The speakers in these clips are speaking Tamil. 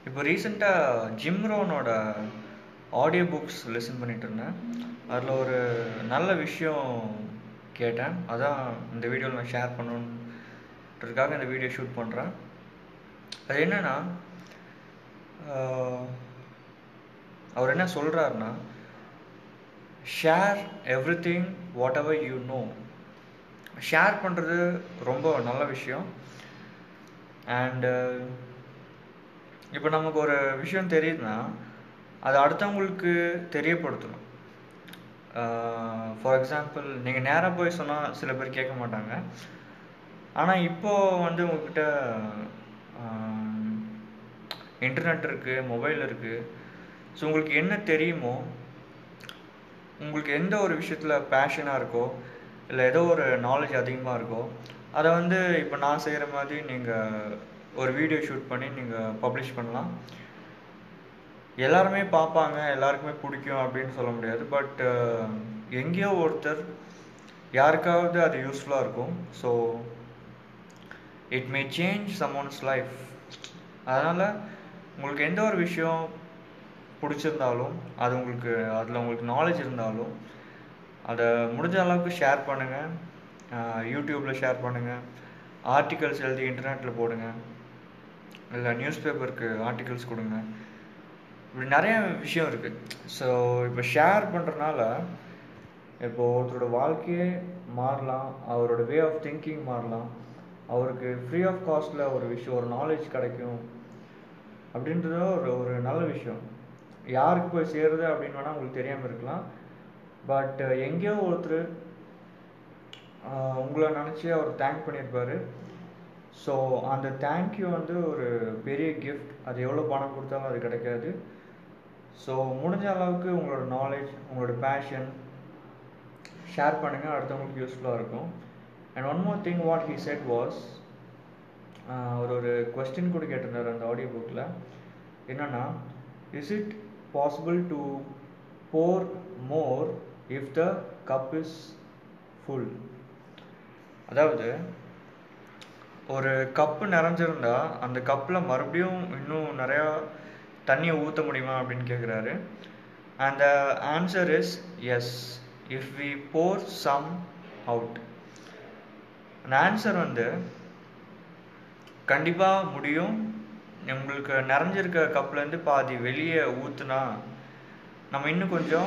இப்போ ரீசெண்டாக ஜிம் ரோனோட ஆடியோ புக்ஸ் லிசன் பண்ணிட்டு இருந்தேன் அதில் ஒரு நல்ல விஷயம் கேட்டேன் அதான் இந்த வீடியோவில் நான் ஷேர் பண்ணணுன்றதுக்காக இந்த வீடியோ ஷூட் பண்ணுறேன் அது என்னன்னா ஆஹ், அவர் என்ன சொல்கிறாருன்னா share everything whatever you know share பண்ணுறது ரொம்ப நல்ல விஷயம் அண்டு இப்போ நமக்கு ஒரு விஷயம் தெரியுதுன்னா அது அடுத்தவங்களுக்கு தெரியப்படுத்தணும் ஃபார் எக்ஸாம்பிள் நீங்கள் நேராக போய் சொன்னால் சில பேர் கேட்க மாட்டாங்க ஆனால் இப்போது வந்து உங்ககிட்ட இன்டர்நெட் இருக்குது மொபைல் இருக்குது ஸோ உங்களுக்கு என்ன தெரியுமோ உங்களுக்கு எந்த ஒரு விஷயத்தில் பேஷனாக இருக்கோ இல்லை ஏதோ ஒரு நாலேஜ் அதிகமாக இருக்கோ அதை வந்து இப்போ நான் செய்கிற மாதிரி நீங்கள் ஒரு வீடியோ ஷூட் பண்ணி நீங்கள் பப்ளிஷ் பண்ணலாம் எல்லாருமே பார்ப்பாங்க எல்லாருக்குமே பிடிக்கும் அப்படின்னு சொல்ல முடியாது பட் எங்கேயோ ஒருத்தர் யாருக்காவது அது யூஸ்ஃபுல்லாக இருக்கும் so it may change someone's life அதனால் உங்களுக்கு எந்த ஒரு விஷயம் பிடிச்சிருந்தாலும் அது உங்களுக்கு அதில் உங்களுக்கு நாலேஜ் இருந்தாலும் அதை முடிஞ்ச அளவுக்கு ஷேர் பண்ணுங்கள் யூடியூப்பில் ஷேர் பண்ணுங்கள் ஆர்டிகல்ஸ் எழுதி இன்டர்நெட்டில் போடுங்க இல்லை நியூஸ் பேப்பருக்கு ஆர்டிகல்ஸ் கொடுங்க இப்படி நிறைய விஷயம் இருக்குது ஸோ இப்போ ஷேர் பண்ணுறனால இப்போ ஒருத்தரோட வாழ்க்கையே மாறலாம் அவரோட வே ஆஃப் திங்கிங் மாறலாம் அவருக்கு ஃப்ரீ ஆஃப் காஸ்ட்டில் ஒரு விஷயம் ஒரு நாலேஜ் கிடைக்கும் அப்படின்றது ஒரு ஒரு நல்ல விஷயம் யாருக்கு போய் சேருது அப்படின்னு வேணால் உங்களுக்கு தெரியாமல் இருக்கலாம் பட் எங்கேயோ ஒருத்தர் ஆஹ், உங்களை நினச்சி அவர் தேங்க் பண்ணியிருப்பாரு ஸோ அந்த தேங்க்யூ வந்து ஒரு பெரிய கிஃப்ட் அது எவ்வளோ பணம் கொடுத்தாலும் அது கிடைக்காது ஸோ முடிஞ்ச அளவுக்கு உங்களோட நாலேஜ் உங்களோட பேஷன் ஷேர் பண்ணுங்கள் அடுத்தவங்களுக்கு யூஸ்ஃபுல்லாக இருக்கும் and one more thing what he said was அவர் ஒரு கொஸ்டின் கூட கேட்டிருந்தார் அந்த ஆடியோ புக்கில் என்னன்னா is it possible to pour more if the cup is full அதாவது ஒரு கப்பு நிறைஞ்சிருந்தா அந்த கப்பில் மறுபடியும் இன்னும் நிறையா தண்ணியை ஊற்ற முடியுமா அப்படின்னு கேட்குறாரு அந்த answer is yes if we pour some out அந்த ஆன்சர் வந்து கண்டிப்பாக முடியும் உங்களுக்கு நிறைஞ்சிருக்க கப்லேருந்து பாதி வெளியே ஊற்றுனா நம்ம இன்னும் கொஞ்சம்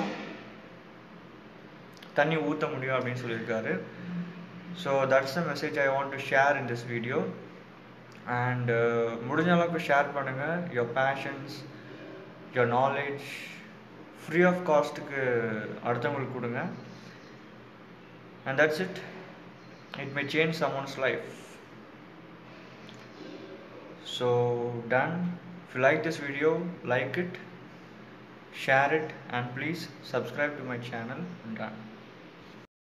தண்ணி ஊற்ற முடியும் அப்படின்னு சொல்லியிருக்காரு so that's the message I want to share in this video and முடிஞ்ச அளவுக்கு ஷேர் பண்ணுங்கள் your passions your knowledge free of காஸ்ட்டுக்கு அடுத்தவங்களுக்கு கொடுங்க and that's it it may change someone's life So done. If you like this video, like it, share it, and please subscribe to my channel. Done.